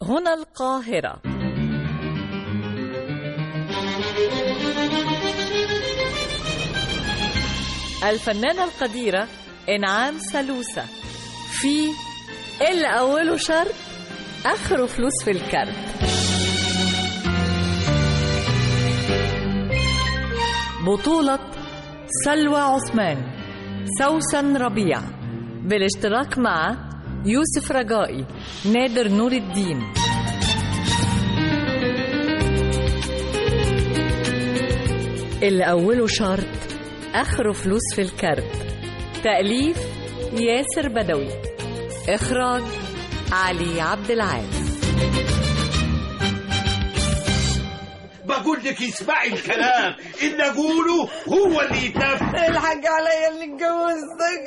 هنا القاهرة الفنانة القديرة إنعام سلوسة في اللي أوله شرط آخره فلوس في الكارت بطولة سلوى عثمان سوسن ربيع بالاشتراك مع يوسف رجائي نادر نور الدين اللي أوله شرط آخره فلوس في الكارت تأليف ياسر بدوي إخراج علي عبد العال بقول لك اسمعي الكلام اللي اقوله هو اللي يتنفذ الحاج عليا اللي اتجوزتك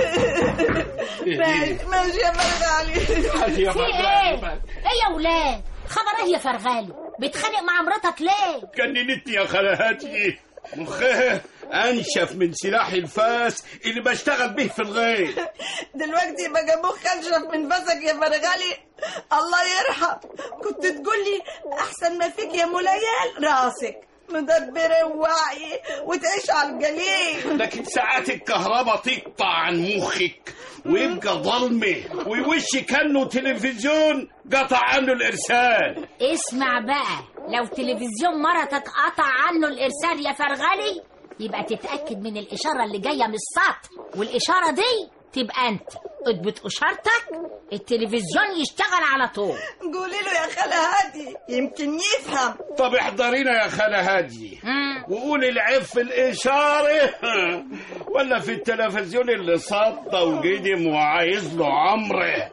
ماشي ماشي يا مرغالي يا في ايه؟ ايه يا ولاد؟ خبر ايه يا فرغالي؟ بتخانق مع مراتك ليه؟ جننت يا خالاتي مخها انشف من سلاح الفاس اللي بشتغل به في الغيط دلوقتي بقى جابوه خنشف من فسك يا مرغالي الله يرحم كنت تقول لي احسن ما فيك يا مليال راسك مدبرة ووعي وتعيش على الجليل لكن ساعات الكهرباء تقطع عن مخك ويبقى ضلمه ووشي كانه تلفزيون قطع عنه الارسال اسمع بقى لو تلفزيون مرتك قطع عنه الارسال يا فرغالي يبقى تتاكد من الاشاره اللي جايه من السطح والاشاره دي تبقى انت اضبط اشارتك التلفزيون يشتغل على طول قولي له يا خالة هادي يمكن يفهم طب احضرينا يا خالة هادي مم. وقولي العيب في الإشارة ولا في التلفزيون اللي صدى وقدم وعايز له عمره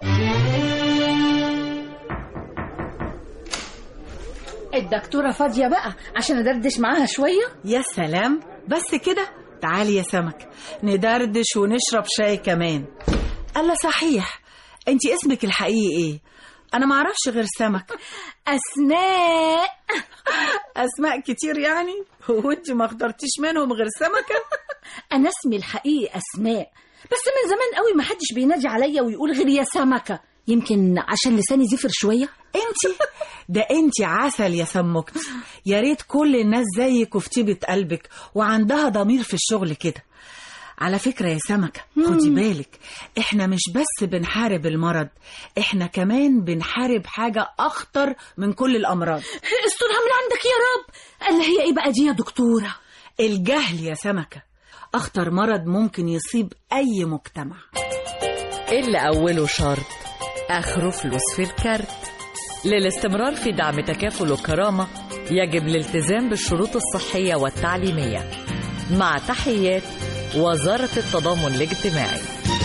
الدكتورة فاضية بقى عشان أدردش معاها شوية يا سلام بس كده تعالي يا سمك ندردش ونشرب شاي كمان ألا صحيح انت اسمك الحقيقي ايه انا معرفش غير سمك أسماء اسماء كتير يعني هو انت ما اخترتيش منهم غير سمكة أنا اسمي الحقيقي أسماء بس من زمان قوي ما حدش بينادي عليا ويقول غير يا سمكة يمكن عشان لساني زفر شوية انت ده انت عسل يا سمكتي يا ريت كل الناس زيك وفي طيبة قلبك وعندها ضمير في الشغل كده على فكرة يا سمكة خدي بالك احنا مش بس بنحارب المرض احنا كمان بنحارب حاجة اخطر من كل الامراض استرها من عندك يا رب اللي هي ايه بقى دي يا دكتورة الجهل يا سمكة اخطر مرض ممكن يصيب اي مجتمع اللي أوله شرط آخره فلوس في الكارت للاستمرار في دعم تكافل وكرامة يجب الالتزام بالشروط الصحية والتعليمية مع تحيات وزارة التضامن الاجتماعي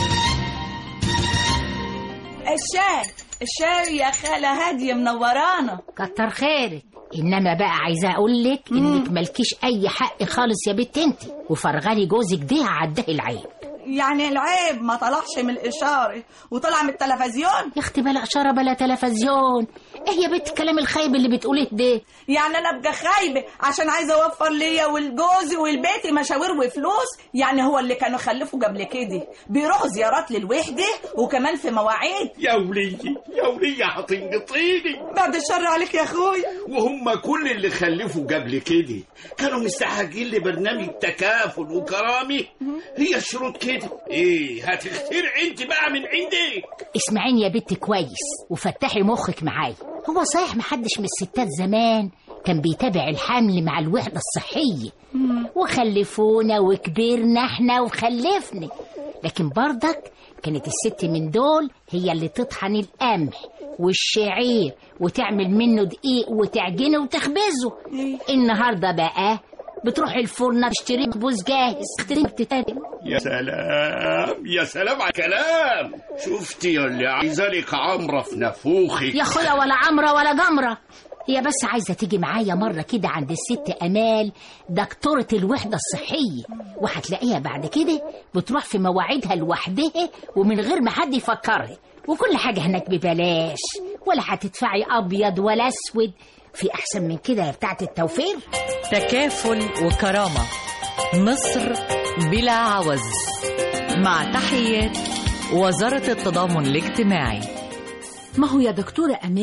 الشاي الشاي يا خالة هادية منورانا كتر خيرك انما بقى عايزه اقول لك انك مالكيش اي حق خالص يا بنت انت وفرغالي جوزك ده عداه العيب يعني العيب ما طلعش من الإشارة وطلع من التلفزيون يا اختي بلا اشاره بلا تلفزيون ايه يا بنت الكلام الخايب اللي بتقوليه ده يعني انا ابقى خايبه عشان عايزه اوفر ليا ولجوزي ولبيتي مشاوير وفلوس يعني هو اللي كانوا خلفوا قبل كده بيروحوا زيارات للوحده وكمان في مواعيد يا ولية يا ولية هتنقطيني بعد الشر عليك يا اخويا وهم كل اللي خلفوا قبل كده كانوا مستحقين لبرنامج تكافل وكرامة هي الشروط كده ايه هتخترع انت بقى من عندك اسمعيني يا بنت كويس وفتحي مخك معايا هو صحيح محدش من الستات زمان كان بيتابع الحمل مع الوحدة الصحية وخلفونا وكبرنا احنا وخلفنا لكن برضك كانت الست من دول هي اللي تطحن القمح والشعير وتعمل منه دقيق وتعجنه وتخبزه النهارده بقى بتروح الفرن تشتري بوز جاهز تشتري تتاكل يا سلام يا سلام على الكلام شفتي اللي عايزه لك عمره في نافوخك يا اخويا ولا عمرة ولا جمرة هي بس عايزة تيجي معايا مرة كده عند الست أمال دكتورة الوحدة الصحية وهتلاقيها بعد كده بتروح في مواعيدها لوحدها ومن غير ما حد يفكرها وكل حاجة هناك ببلاش ولا هتدفعي أبيض ولا أسود في أحسن من كده يا بتاعت التوفير تكافل وكرامة مصر بلا عوز مع تحيات وزارة التضامن الاجتماعي ما هو يا دكتورة أمال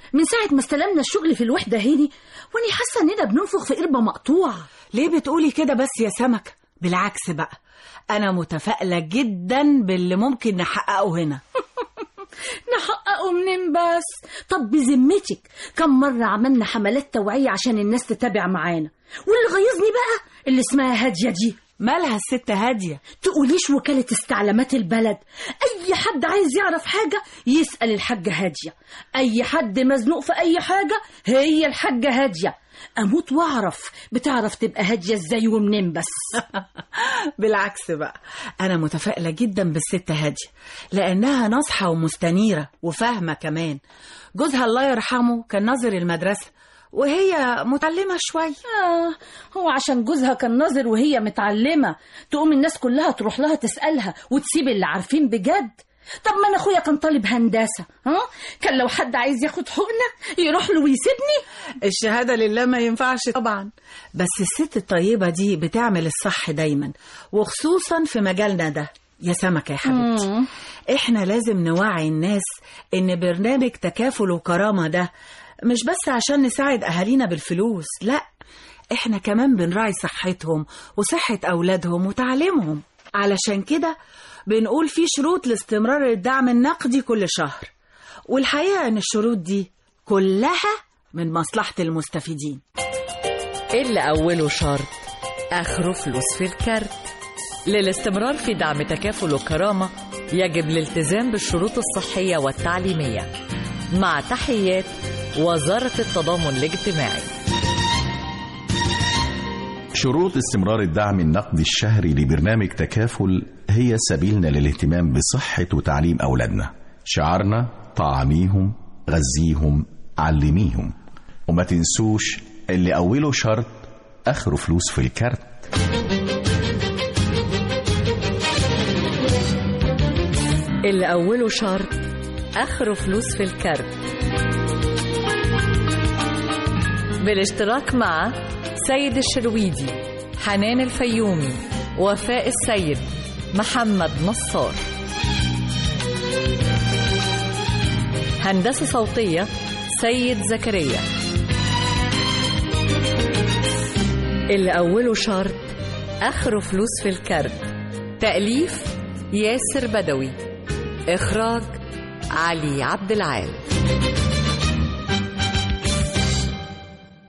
من ساعة ما استلمنا الشغل في الوحدة هيني واني حاسة اننا بننفخ في قربة مقطوعة ليه بتقولي كده بس يا سمكة بالعكس بقى أنا متفائلة جدا باللي ممكن نحققه هنا نحققه منين بس طب بذمتك كم مرة عملنا حملات توعية عشان الناس تتابع معانا واللي غيظني بقى اللي اسمها هادية دي مالها الست هادية تقوليش وكالة استعلامات البلد أي حد عايز يعرف حاجة يسأل الحاجة هادية أي حد مزنوق في أي حاجة هي الحاجة هادية أموت وأعرف بتعرف تبقى هادية إزاي ومنين بس بالعكس بقى أنا متفائلة جدا بالست هادية لأنها ناصحة ومستنيرة وفاهمة كمان جوزها الله يرحمه كان ناظر المدرسة وهي متعلمة شوية آه هو عشان جوزها كان ناظر وهي متعلمة تقوم الناس كلها تروح لها تسألها وتسيب اللي عارفين بجد طب ما انا اخويا كان طالب هندسة ها كان لو حد عايز ياخد حقنة يروح له ويسيبني الشهادة لله ما ينفعش طبعا بس الست الطيبة دي بتعمل الصح دايما وخصوصا في مجالنا ده يا سمكة يا حبيبتي احنا لازم نوعي الناس ان برنامج تكافل وكرامة ده مش بس عشان نساعد اهالينا بالفلوس لا احنا كمان بنراعي صحتهم وصحة اولادهم وتعليمهم علشان كده بنقول في شروط لاستمرار الدعم النقدي كل شهر والحقيقة ان الشروط دي كلها من مصلحة المستفيدين اللي أوله شرط آخره فلوس في الكارت للاستمرار في دعم تكافل وكرامة يجب الالتزام بالشروط الصحية والتعليمية مع تحيات وزارة التضامن الاجتماعي شروط استمرار الدعم النقدي الشهري لبرنامج تكافل هي سبيلنا للاهتمام بصحة وتعليم أولادنا شعارنا طعميهم غذيهم علميهم وما تنسوش اللي أوله شرط آخره فلوس في الكارت اللي أوله شرط آخره فلوس في الكارت بالاشتراك مع سيد الشرويدي حنان الفيومي وفاء السيد محمد نصار هندسة صوتية سيد زكريا اللي أوله شرط آخره فلوس في الكارت تأليف ياسر بدوي إخراج علي عبد العال